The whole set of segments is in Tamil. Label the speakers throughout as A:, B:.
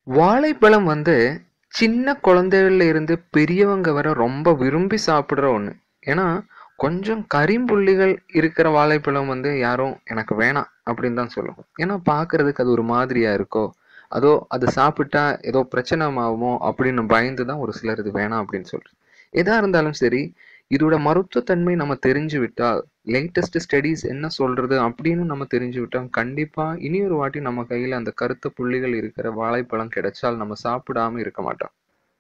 A: வாழைப்பழம் வந்து சின்ன குழந்தைகள்ல இருந்து பெரியவங்க வரை ரொம்ப விரும்பி சாப்பிடுற ஒண்ணு. ஏன்னா, கொஞ்சம் கரிம்புள்ளிகள் இருக்கிற வாழைப்பழம் வந்து யாரும் எனக்கு வேணாம் அப்படின்னு தான் சொல்லுவோம். ஏன்னா பார்க்கறதுக்கு அது ஒரு மாதிரியா இருக்கோ, அதோ அது சாப்பிட்டா ஏதோ பிரச்சனை ஆகுமோ அப்படின்னு பயந்து தான் ஒரு சிலர் இது வேணாம் அப்படின்னு சொல்றது. எதா இருந்தாலும் சரி, இதோட மருத்துவத்தன்மை நம்ம தெரிஞ்சு விட்டால், லேட்டஸ்ட் ஸ்டடீஸ் என்ன சொல்றது அப்படின்னு நம்ம தெரிஞ்சு விட்டா, கண்டிப்பா இனி ஒரு வாட்டி நம்ம கையில அந்த கருத்த புள்ளிகள் இருக்கிற வாழைப்பழம் கிடைச்சால் நம்ம சாப்பிடாம இருக்க மாட்டோம்.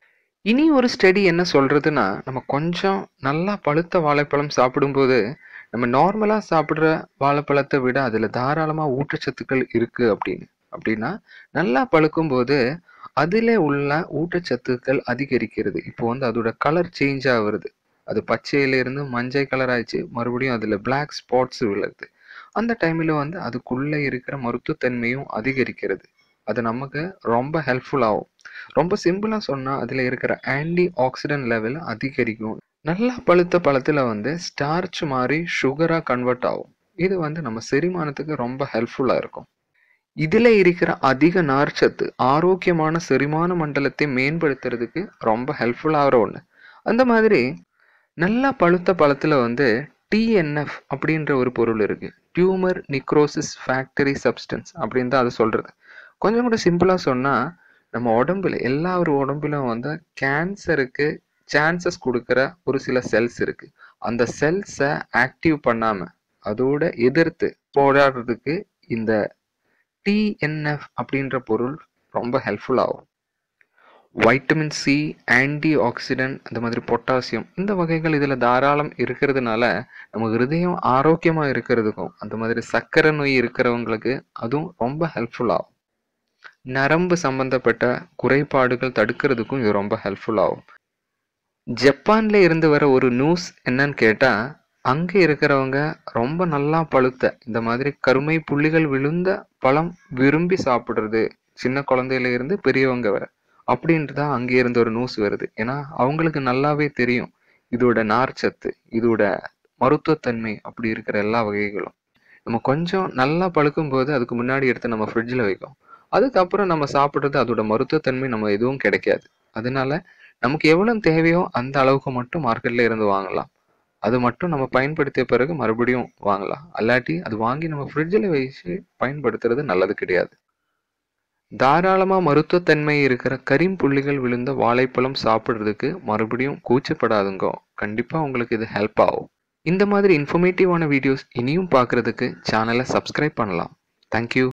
A: இனி ஒரு ஸ்டடி என்ன சொல்றதுன்னா, நம்ம கொஞ்சம் நல்லா பழுத்த வாழைப்பழம் சாப்பிடும்போது, நம்ம நார்மலா சாப்பிடுற வாழைப்பழத்த விட அதுல தாராளமா ஊட்டச்சத்துக்கள் இருக்கு அப்படின்னு. அப்படின்னா, நல்லா பழுக்கும்போது அதிலே உள்ள ஊட்டச்சத்துக்கள் அதிகரிக்கிறது. இப்போ வந்து அதோட கலர் சேஞ்ச் ஆவுறது. அது பச்சையில இருந்து மஞ்சள் கலர் ஆயிடுச்சு. மறுபடியும் அதுல பிளாக் ஸ்பாட்ஸ் விழுது. அந்த டைம்ல வந்து அதுக்குள்ள இருக்கிற மருத்துவத்தன்மையும் அதிகரிக்கிறது. அது நமக்கு ரொம்ப ஹெல்ப்ஃபுல் ஆகும். ரொம்ப சிம்பிளா சொன்னா அதுல இருக்கிற ஆன்டி ஆக்ஸிடன்ட் லெவல் அதிகரிக்கும். நல்லா பழுத்த பழத்துல வந்து ஸ்டார்ச் மாறி சுகரா கன்வெர்ட் ஆகும். இது வந்து நம்ம செரிமானத்துக்கு ரொம்ப ஹெல்ப்ஃபுல்லா இருக்கும். இதுல இருக்கிற அதிக நார்ச்சத்து ஆரோக்கியமான செரிமான மண்டலத்தை மேம்படுத்துறதுக்கு ரொம்ப ஹெல்ப்ஃபுல் ஆகுற ஒண்ணு. அந்த மாதிரி நல்லா பழுத்த பழத்துல வந்து டிஎன்எஃப் அப்படின்ற ஒரு பொருள் இருக்கு. டியூமர் நெக்ரோசிஸ் ஃபேக்டரி சப்ஸ்டன்ஸ் அப்படின்னு தான் அது சொல்றது. கொஞ்சம் கூட சிம்பிளா சொன்னா, நம்ம உடம்புல எல்லார் உடம்பிலும் வந்து கேன்சருக்கு சான்சஸ் குடுக்கிற ஒரு சில செல்ஸ் இருக்கு. அந்த செல்ஸ ஆக்டிவ் பண்ணாம, அதோட எதிர்த்து போராடுறதுக்கு இந்த டிஎன்எஃப் அப்படின்ற பொருள் ரொம்ப ஹெல்ப்ஃபுல் ஆகும். வைட்டமின் சி, ஆன்டி ஆக்ஸிடன்ட் அந்த மாதிரி பொட்டாசியம் இந்த வகைகள் இதுல தாராளம் இருக்கிறதுனால, நம்ம இருதயம் ஆரோக்கியமா இருக்கிறதுக்கும், அந்த மாதிரி சர்க்கரை நோய் இருக்கிறவங்களுக்கு அதுவும் ரொம்ப ஹெல்ப்ஃபுல் ஆகும். நரம்பு சம்பந்தப்பட்ட குறைபாடுகள் தடுக்கிறதுக்கும் இது ரொம்ப ஹெல்ப்ஃபுல் ஆகும். ஜப்பான்ல இருந்து வர ஒரு நியூஸ் என்னன்னு கேட்டா, அங்க இருக்கிறவங்க ரொம்ப நல்லா பழுத்த இந்த மாதிரி கருமை புள்ளிகள் விழுந்த பழம் விரும்பி சாப்பிடுறது. சின்ன குழந்தையில இருந்து பெரியவங்க வரை. அப்படின்ட்டு தான் அங்க இருந்து ஒரு நியூஸ் வருது. ஏன்னா, அவங்களுக்கு நல்லாவே தெரியும். இதோட நார்ச்சத்து, இதோட மருத்துவத்தன்மை அப்படி இருக்கிற எல்லா வகைகளும். நம்ம கொஞ்சம் நல்லா பழுக்கும்போது அதுக்கு முன்னாடி எடுத்து நம்ம ஃப்ரிட்ஜ்ல வைப்போம். அதுக்கப்புறம் நம்ம சாப்பிடுறது அதோட மருத்துவத்தன்மை நம்ம எதுவும் கிடைக்காது. அதனால நமக்கு எவ்வளவு தேவையோ அந்த அளவுக்கு மட்டும் மார்க்கெட்ல இருந்து வாங்கலாம். அது மட்டும் நம்ம பயன்படுத்திய பிறகு மறுபடியும் வாங்கலாம். அல்லாட்டி அது வாங்கி நம்ம ஃப்ரிட்ஜ்ல வச்சு பயன்படுத்துறது நல்லது கிடையாது. தாராளமா மருத்துவத்தன்மை இருக்கிற கரிம்புள்ளிகள் விழுந்த வாழைப்பழம் சாப்பிடுறதுக்கு மறுபடியும் கூச்சப்படாதுங்கோ. கண்டிப்பா உங்களுக்கு இது ஹெல்ப் ஆகும். இந்த மாதிரி இன்ஃபர்மேட்டிவான வீடியோஸ் இனியும் பார்க்கறதுக்கு சேனலை சப்ஸ்கிரைப் பண்ணலாம். Thank you.